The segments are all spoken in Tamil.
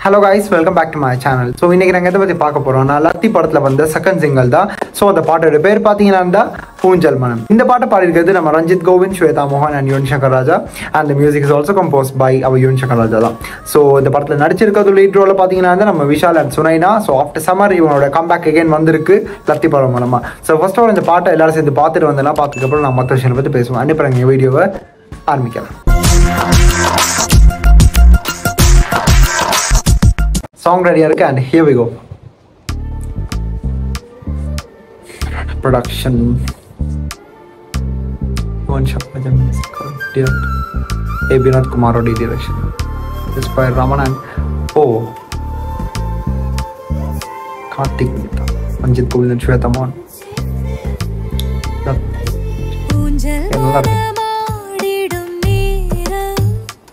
Hello guys welcome back to my channel so இன்னைக்கு நாங்கள் எதை பற்றி பார்க்க போகிறோம்னா லத்தி படத்தில் வந்த செகண்ட் சிங்கிள் தான் ஸோ அந்த பாட்டோட பேர் பார்த்தீங்கன்னா பூஞ்சல் மனம் இந்த பாட்டை பாடியிருக்கிறது நம்ம ரஞ்சித் கோவிந்த் ஸ்வேதா மோகன் and Yuvan Shankar Raja and the music is also compose by அவர் யுவன் சங்கர் ராஜா தான் ஸோ இந்த படத்தில் நடிச்சிருக்கிறது லீட் ரோல பார்த்தீங்கன்னா நம்ம Vishal and Sunaina so after summer இவனோட கம்பேக் அகைன் வந்திருக்கு லத்தி படம் மூலமா ஸோ ஃபர்ஸ்ட் ஆஃப் ஆல் இந்த பாட்டை எல்லாரும் சேர்ந்து பார்த்துட்டு வந்தெல்லாம் பார்த்துக்கப்புறம் நான் மற்ற விஷயம் பற்றி பேசுவேன் அனுப்புகிறேன் எங்கள் வீடியோவை ஆரம்பிக்கலாம் சாங் ரெடியாக இருக்கு and here we go production Yuvan Shankar A Vinoth குமாரோட டிரெக்ஷன் இஸ் பை ரமணன் ஓ கார்த்திக் மேத்தா ரஞ்சித் கோவிந்தன் ஸ்வேதா மோகன் ஊஞ்சல் நல்லா இருக்கு. மனமாடிடும் நேரம்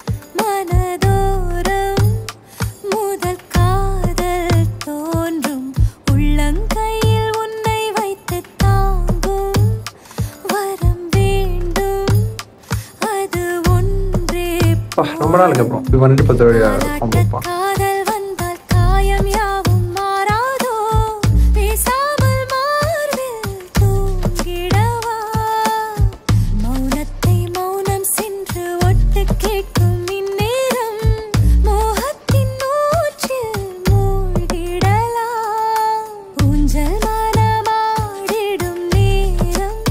மனதோரம் முதல் காதல் தோன்றும் உள்ளங்கையில் உன்னை வைத்து தாங்கும் வரம் வேண்டும் அது ஒன்றே அப்பா, ரொம்ப நாளுக்கு அப்புறம் இவன் ரெண்டு பத்தோடைய சம்பவப்பா காதல் வந்தால் காயம் யாவும் மாறாதோ பேசாமல் மார்பில் தூங்கிடவா மௌனத்தை மௌனம் சென்று ஒட்டு கேட்கும் இந்நேரம் மோகத்தின் ஊற்றில் மூழ்கிடலாம் ஊஞ்சல் மனமாடிடும் நேரம்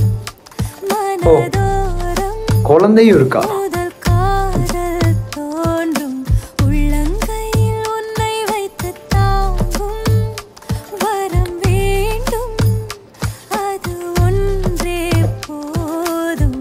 மனதோரம் குழந்தையும் இருக்கா முதல் காதல் தோன்றும் உள்ளங்கையில் உன்னை வைத்து தாங்கும் வரம் வேண்டும் அது ஒன்றே போதும்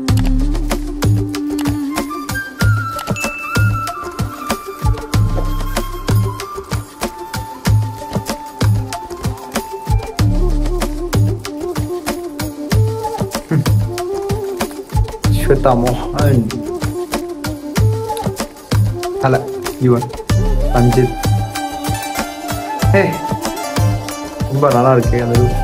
ஸ்வேதா மோகன் அல்ல யுவன் ரஞ்சித் ஏ ரொம்ப நல்லா இருக்கு அந்த லுக்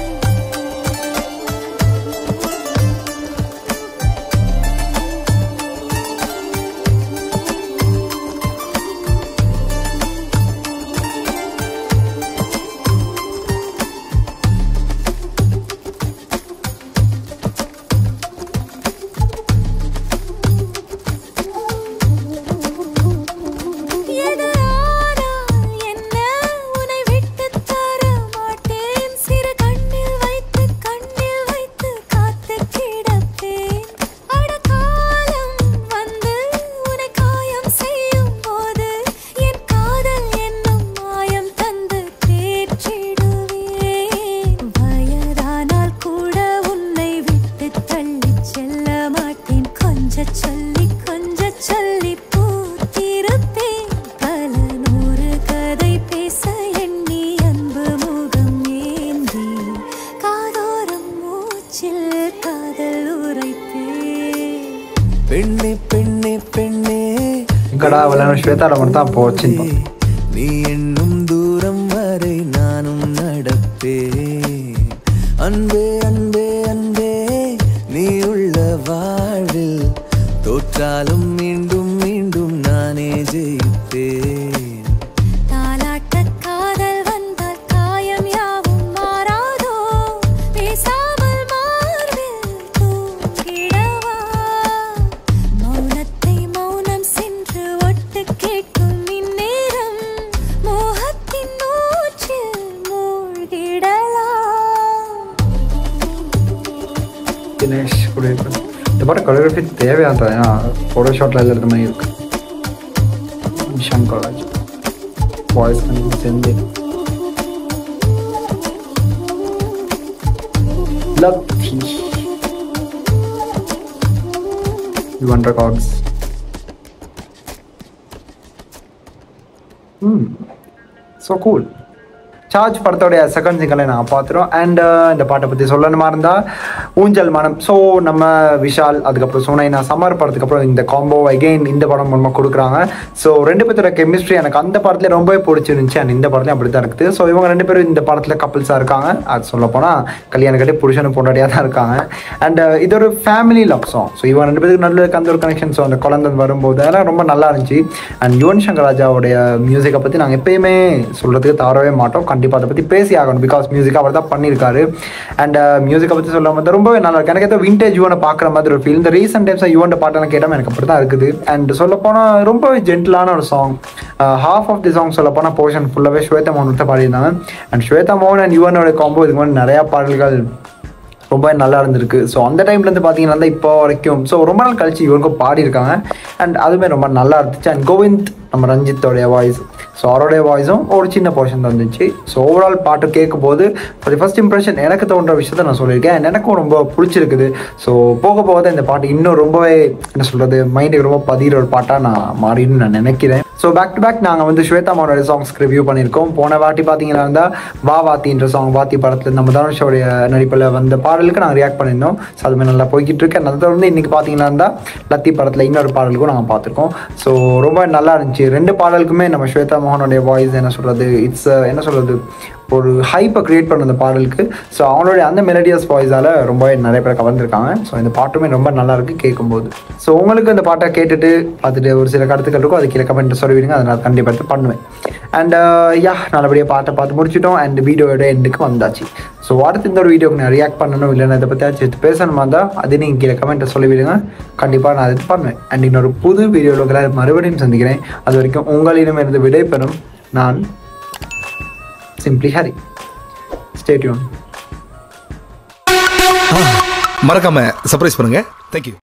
எது ஆனால் என்ன உன்னை விட்டுத் தர மாட்டேன் சிறு கண்ணில் வைத்து கண்ணில் வைத்து காத்து கிடப்பேன் அட காலம் வந்து உன்னை காயம் செய்யும் போது என் காதல் என்னும் மாயம் தந்து தேற்றிடுவேன் வயதானால் கூட உன்னை விட்டு தள்ளிச் செல்ல மாட்டேன் கொஞ்ச சொல்லி கொஞ்ச சொல்லி பூத்திருப்பேன் பல நூறு கதை பேச எண்ணி அன்பு முகம் ஏந்தி காதோரம் மூச்சில் காதல் உரைப்பேன் பெண்ணே பெண்ணே பெண்ணே இங்கடா விளையாட ஸ்வேதாட மட்டும் தான் இப்போ வச்சிருந்தோம் நீ என்னும் தூரம் வரை நானும் நடப்பேன் அன்பே அன்பே அன்பே நீ உள்ள வாழ்வில் தோற்றாலும் மீண்டும் மீண்டும் நானே ஜெயிப்பேன் தாலாட்ட காதல் வந்தால் காயம் யாவும் மாறாதோ பேசாமல் மார்பில் தூங்கிடவா மௌனத்தை மௌனம் சென்று ஒட்டு கேட்கும் இந்நேரம் மோகத்தின் ஊற்றில் மூழ்கிடலாம் தினேஷ் கூட இருக்கு இந்த பாட்டு கொரியோகிராஃபி தேவையானது ஏன்னா ஃபோட்டோஷாட்டில் எழுதுறது மாதிரி இருக்கு சங்கர் ராஜ் வாய்ஸ் சேர்ந்து லத்தி யுவன் ரெக்கார்ட்ஸ் ம் ஸோ கூல் சார்ஜ் படத்தோடைய செகண்ட் சிங்கலை நாங்கள் பார்த்துறோம் அண்ட் இந்த பாட்டை பற்றி சொல்லணுமா இருந்தால் ஊஞ்சல் மனம் ஸோ நம்ம விஷால் அதுக்கப்புறம் சோனைனா சம்மர் படத்துக்கு அப்புறம் இந்த காம்போ அகெயின் இந்த படம் மூலமாக கொடுக்குறாங்க ஸோ ரெண்டு பேர்த்தோட கெமிஸ்ட்ரி எனக்கு அந்த படத்துல ரொம்பவே பிடிச்சிருந்துச்சு அண்ட் இந்த படத்துலையும் அப்படி தான் இருக்குது ஸோ இவங்க ரெண்டு பேரும் இந்த படத்தில் கப்பிள்ஸாக இருக்காங்க அது சொல்ல போனால் கல்யாணம் கட்டி புருஷனும் பொண்டாட்டியாக தான் இருக்காங்க அண்ட் இது ஒரு ஃபேமிலி லவ் சாங் ஸோ இவங்க ரெண்டு பேருக்கு நல்ல இருக்க அந்த ஒரு கனெக்ஷன் ஸோ அந்த குழந்தை வரும்போது அதெல்லாம் ரொம்ப நல்லா இருந்துச்சு அண்ட் யுவன் சங்கர் ராஜாவுடைய மியூசிக்கை பற்றி நாங்கள் எப்பயுமே சொல்கிறதுக்கு தவறவே மாட்டோம் கண்டிப்பாக அதை பற்றி பேசி ஆகணும் பிகாஸ் மியூசிக் அவர் தான் பண்ணியிருக்காரு அண்ட் மியூசிக்கை பற்றி சொல்லும் போது ரொம்பவே நல்லா இருக்கு எனக்கு ஏதோ விண்டேஜ் யுவனை பார்க்குற மாதிரி ஒரு ஃபீல் இந்த ரீசெண்ட் டைம்ஸாக யுவன் பாட்டெல்லாம் கேட்டால் எனக்கு அப்படி தான் இருக்குது அண்ட் சொல்ல போனால் ரொம்பவே ஜென்டிலான ஒரு song half of the song சொல்ல போனால் போர்ஷன் ஃபுல்லாகவே ஸ்வேதா மோகன் தான் பாடியிருந்தாங்க அண்ட் ஸ்வேதா மோகன் அண்ட் யுவனோட காம்போ இதுக்கு முன்னாடி நிறையா பாடல்கள் ரொம்ப நல்லா இருந்திருக்கு ஸோ அந்த டைம்லேருந்து பார்த்தீங்கன்னா இப்போ வரைக்கும் ஸோ ரொம்ப நாள் கழிச்சு இவருக்கும் பாடியிருக்காங்க அண்ட் அதுவுமே ரொம்ப நல்லா இருந்துச்சு அண்ட் கோவிந்த் நம்ம ரஞ்சித்தோடைய வாய்ஸ் ஸோ அவருடைய வாய்ஸும் ஒரு சின்ன போர்ஷன் தான் இருந்துச்சு ஸோ ஓவரால் பாட்டு கேட்கும்போது ஒரு ஃபர்ஸ்ட் இம்ப்ரெஷன் எனக்கு தோன்ற விஷயத்த நான் சொல்லியிருக்கேன் and எனக்கும் ரொம்ப பிடிச்சிருக்குது ஸோ போக போக தான் இந்த பாட்டு இன்னும் ரொம்பவே என்ன சொல்கிறது மைண்டுக்கு ரொம்ப பதிகிற ஒரு பாட்டாக நான் மாறின்னு நான் நினைக்கிறேன் ஸோ பேக் டு பேக் நாங்கள் வந்து ஸ்வேதா மாவோட சாங்ஸ்க்கு ரிவ்யூ பண்ணியிருக்கோம் போன வாட்டி பார்த்தீங்கன்னா இருந்தால் வா வாத்தின்ற சாங் வாத்தி படத்தில் நம்ம தனுஷோடைய நடிப்பில் வந்த பாடலுக்கு நாங்கள் ரியாக்ட் பண்ணியிருந்தோம் ஸோ அதுமே நல்லா போய்கிட்டு இருக்கு அதை தொடர்ந்து இன்றைக்கி பார்த்தீங்கன்னா இருந்தால் லத்தி படத்தில் இன்னொரு பாடலுக்கும் நாங்கள் பார்த்துருக்கோம் ஸோ ரொம்ப நல்லா இருந்துச்சு ரெண்டு பாடலுக்குமே நம்ம ஸ்வேதா மோகனுடைய வாய்ஸ் என்ன சொல்கிறது இட்ஸ் என்ன சொல்கிறது ஒரு ஹைப்பை க்ரியேட் பண்ண அந்த பாடலுக்கு ஸோ அவங்களுடைய அந்த மெலடியஸ் வாய்ஸால் ரொம்பவே நிறைய பேர் கவர்ந்துருக்காங்க ஸோ இந்த பாட்டுமே ரொம்ப நல்லா இருக்கு கேட்கும்போது ஸோ உங்களுக்கு இந்த பாட்டை கேட்டுட்டு பார்த்துட்டு ஒரு சில கருத்துக்கள் இருக்கும் அது கீழே கமெண்ட் சொல்லுவீங்க அதை நான் கண்டிப்பாக எடுத்து பண்ணுவேன் அண்ட் யா நல்லபடியாக பாட்டை பார்த்து முடிச்சிட்டோம் அண்ட் வீடியோட எண்டுக்கு வந்தாச்சு ஸோ அடுத்து இந்த ஒரு வீடியோக்கு நான் ரியாக்ட் பண்ணணும் இல்லைன்னா இதை பற்றி எடுத்து பேசணுமா இருந்தால் அது நீங்கள் கீழே கமெண்ட்டை சொல்லிவிடுங்க கண்டிப்பாக நான் எடுத்து பண்ணுவேன் அண்ட் இன்னொரு புது வீடியோவில் உங்களை மறுபடியும் சந்திக்கிறேன் அது வரைக்கும் உங்களிடமிருந்து விடைபெறும் நான் சிம்பிளி ஹரி ஸ்டேட்யூன் மறக்காம சர்ப்ரைஸ் பண்ணுங்க தேங்க்யூ